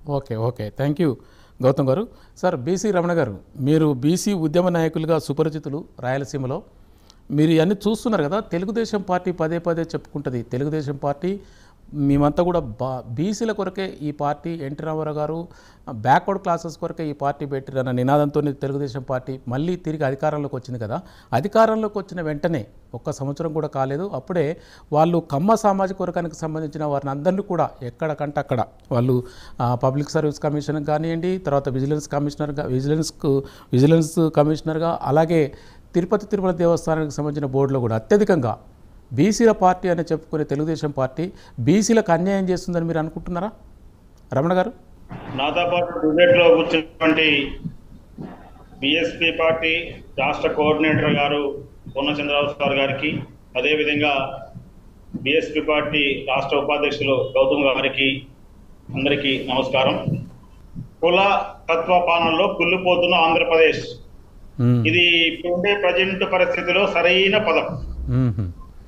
Okay okay thank you Gautam garu sir BC Ramana గారు మీరు BC ఉద్యమ నాయకులుగా సుపరిచితులు రాయలసీమలో మీరు ఇవన్నీ చూస్తున్నారు కదా తెలుగుదేశం పార్టీ పదే పదే చెప్పుకుంటుంది తెలుగుదేశం పార్టీ మేమంతా కూడా బా బీసీల కొరకే ఈ పార్టీ ఎన్టీ రామారావు గారు బ్యాక్వర్డ్ క్లాసెస్ కొరకే ఈ పార్టీ పెట్టిరన్న నినాదంతో తెలుగుదేశం పార్టీ మళ్ళీ తిరిగి అధికారంలోకి వచ్చింది కదా అధికారంలోకి వచ్చిన వెంటనే ఒక్క సంవత్సరం కూడా కాలేదు అప్పుడే వాళ్ళు కమ్మ సామాజిక వర్గానికి సంబంధించిన వారిని అందరినీ కూడా ఎక్కడకంటే అక్కడ వాళ్ళు ఆ, పబ్లిక్ సర్వీస్ కమిషన్ కానివ్వండి తర్వాత విజిలెన్స్ కమిషనర్గా విజిలెన్స్కు విజిలెన్స్ కమిషనర్గా అలాగే తిరుపతి తిరుమల దేవస్థానానికి సంబంధించిన బోర్డులో కూడా అత్యధికంగా బీసీల పార్టీ అని చెప్పుకునే తెలుగుదేశం పార్టీ బీసీలకు అన్యాయం చేస్తుందని మీరు అనుకుంటున్నారా రమణ గారు నాతో పాటు డిబేట్ లో కూర్చున్నటువంటి బిఎస్పీ పార్టీ రాష్ట్ర కోఆర్డినేటర్ గారు పూర్ణచంద్రరావు సార్ గారికి అదేవిధంగా బిఎస్పీ పార్టీ రాష్ట్ర ఉపాధ్యక్షులు గౌతమ్ గారికి అందరికీ నమస్కారం కుల తత్వపానంలో కుళ్ళిపోతున్న ఆంధ్రప్రదేశ్ మ్మ్. ఇది ఇప్పుడుండే ప్రజెంట్ పరిస్థితిలో సరైన పదం మ్మ్.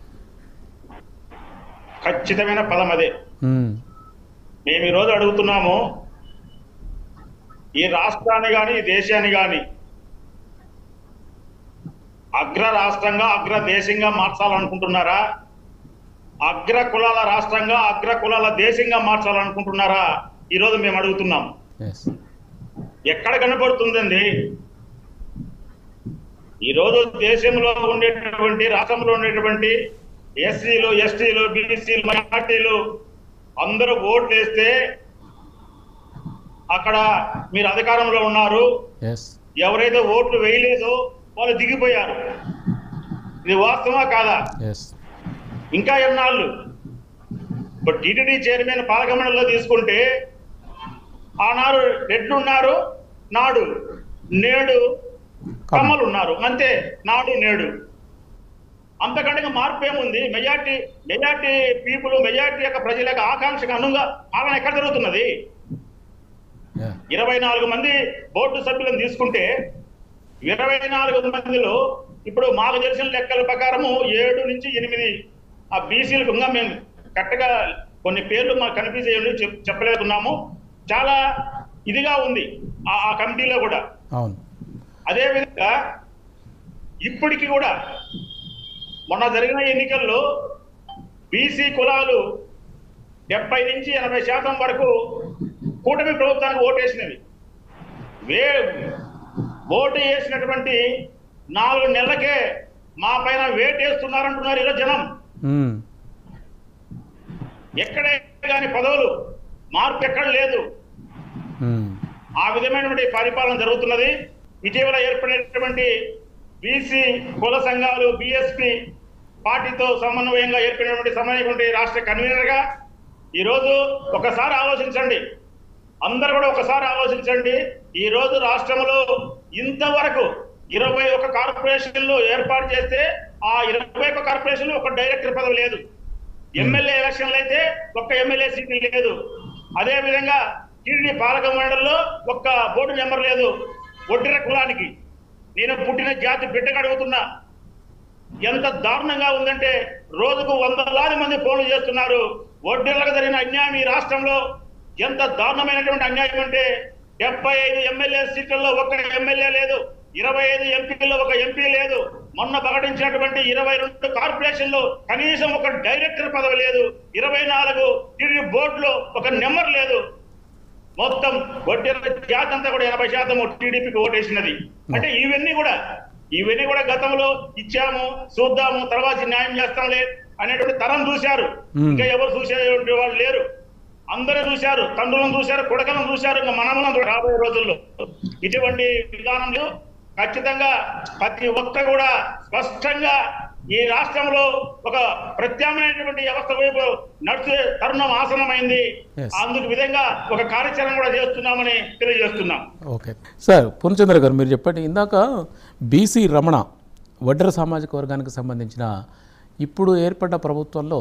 ఖచ్చితమైన పదం అదే మ్మ్. మేము ఈరోజు అడుగుతున్నాము ఈ రాష్ట్రాన్ని కానీ ఈ దేశాన్ని కానీ అగ్ర రాష్ట్రంగా అగ్ర దేశంగా మార్చాలనుకుంటున్నారా అగ్ర కులాల రాష్ట్రంగా అగ్ర కులాల దేశంగా మార్చాలనుకుంటున్నారా ఈరోజు మేము అడుగుతున్నాం Yes. ఎక్కడ కనపడుతుందండి ఈరోజు దేశంలో ఉండేటటువంటి రాష్ట్రంలో ఉండేటువంటి ఎస్సీలు ఎస్టీలు బీసీలు మైనార్టీలు అందరూ ఓట్లు వేస్తే అక్కడ మీరు అధికారంలో ఉన్నారు Yes. ఎవరైతే ఓట్లు వేయలేదో వాళ్ళు దిగిపోయారు ఇది వాస్తవమా కాదా Yes. ఇంకా ఎన్నాళ్ళు ఇప్పుడు టీటీడీ చైర్మన్ పాలకమండలిలో తీసుకుంటే ఆనాడు రెడ్లు ఉన్నారు నాడు నేడు కమ్మలు ఉన్నారు అంతే నాడు నేడు అంతకంటే ఇంకా మార్పు ఏముంది మెజార్టీ మెజార్టీ పీపుల్ మెజార్టీ యొక్క ప్రజల యొక్క ఆకాంక్షకు అనుగా పాలన ఎక్కడ జరుగుతున్నది Yeah. ఇరవై నాలుగు మంది బోర్డు సభ్యులను తీసుకుంటే ఇరవై నాలుగు మందిలో ఇప్పుడు మాకు తెలిసిన లెక్కల ప్రకారము ఏడు నుంచి ఎనిమిది ఆ బీసీలకు ఇంకా మేము కరెక్ట్గా కొన్ని పేర్లు మాకు కనిపించేయండి చెప్ చెప్పలేకున్నాము చాలా ఇదిగా ఉంది ఆ ఆ కమిటీలో కూడా అవును అదేవిధంగా ఇప్పటికి కూడా మొన్న జరిగిన ఎన్నికల్లో బీసీ కులాలు డెబ్బై నుంచి ఎనభై శాతం వరకు కూటమి ప్రభుత్వానికి ఓటేసినవి వే ఓటు వేసినటువంటి నాలుగు నెలలకే మా పైన వేటేస్తున్నారంటున్నారు ఈరోజు జనం మ్మ్. ఎక్కడే కానీ పదవులు మార్పు ఎక్కడ లేదు మ్మ్. ఆ విధమైనటువంటి పరిపాలన జరుగుతున్నది ఇటీవల ఏర్పడినటువంటి బీసీ కుల సంఘాలు బిఎస్పి పార్టీతో సమన్వయంగా ఏర్పడినటువంటి సమన్వయటువంటి రాష్ట్ర కన్వీనర్ గా ఈరోజు ఒకసారి ఆలోచించండి అందరు కూడా ఒకసారి ఆలోచించండి ఈ రోజు రాష్ట్రంలో ఇంతవరకు ఇరవై ఒక కార్పొరేషన్లు ఏర్పాటు చేస్తే ఆ ఇరవై ఒక కార్పొరేషన్ ఒక డైరెక్టర్ పదవి లేదు ఎమ్మెల్యే ఎలక్షన్లు అయితే ఒక్క ఎమ్మెల్యే సీట్ లేదు అదే విధంగా టీడీ పాలక మండలిలో ఒక్క బోర్డు నెంబర్ లేదు ఒడ్డిర కులానికి నేను పుట్టిన జాతి బిడ్డగా అడుగుతున్నా ఎంత దారుణంగా ఉందంటే రోజుకు వందలాది మంది ఫోన్లు చేస్తున్నారు ఒడ్డెలకు జరిగిన అన్యాయం ఈ రాష్ట్రంలో ఎంత దారుణమైనటువంటి అన్యాయం అంటే డెబ్బై ఐదు ఎమ్మెల్యే సీట్లలో ఒక్క ఎమ్మెల్యే లేదు ఇరవై ఐదు ఎంపీల్లో ఒక ఎంపీ లేదు మొన్న ప్రకటించినటువంటి ఇరవై రెండు కార్పొరేషన్లో కనీసం ఒక డైరెక్టర్ పదవి లేదు ఇరవై నాలుగు టీడీ బోర్డులో ఒక నెంబర్ లేదు మొత్తం వడ్డీల జాతి అంతా కూడా ఎనభై శాతం టీడీపీకి ఓటేసినది అంటే ఇవన్నీ కూడా ఇవన్నీ కూడా గతంలో ఇచ్చాము చూద్దాము తర్వాత న్యాయం చేస్తాంలే అనేటువంటి తరం చూశారు Hmm. ఇంకా ఎవరు చూసేటువంటి వాళ్ళు లేరు అందరూ చూశారు తండ్రులను చూశారు కొడకలను చూశారు ఇంకా మనములను రాబోయే రోజుల్లో ఇటువంటి విధానంలో ఖచ్చితంగా ప్రతి ఒక్క కూడా స్పష్టంగా ఈ రాష్ట్రంలో ఒక ప్రత్యామ్నాయమైనటువంటి వ్యవస్థ వైపు నడిచే తరుణం ఆసనమైంది Yes. అందుకు విధంగా ఒక కార్యాచరణ కూడా చేస్తున్నామని తెలియజేస్తున్నాం ఓకే సార్ పూర్ణచంద్ర గారు మీరు చెప్పండి ఇందాక బీసీ రమణ వడ్డర సామాజిక వర్గానికి సంబంధించిన ఇప్పుడు ఏర్పడ్డ ప్రభుత్వంలో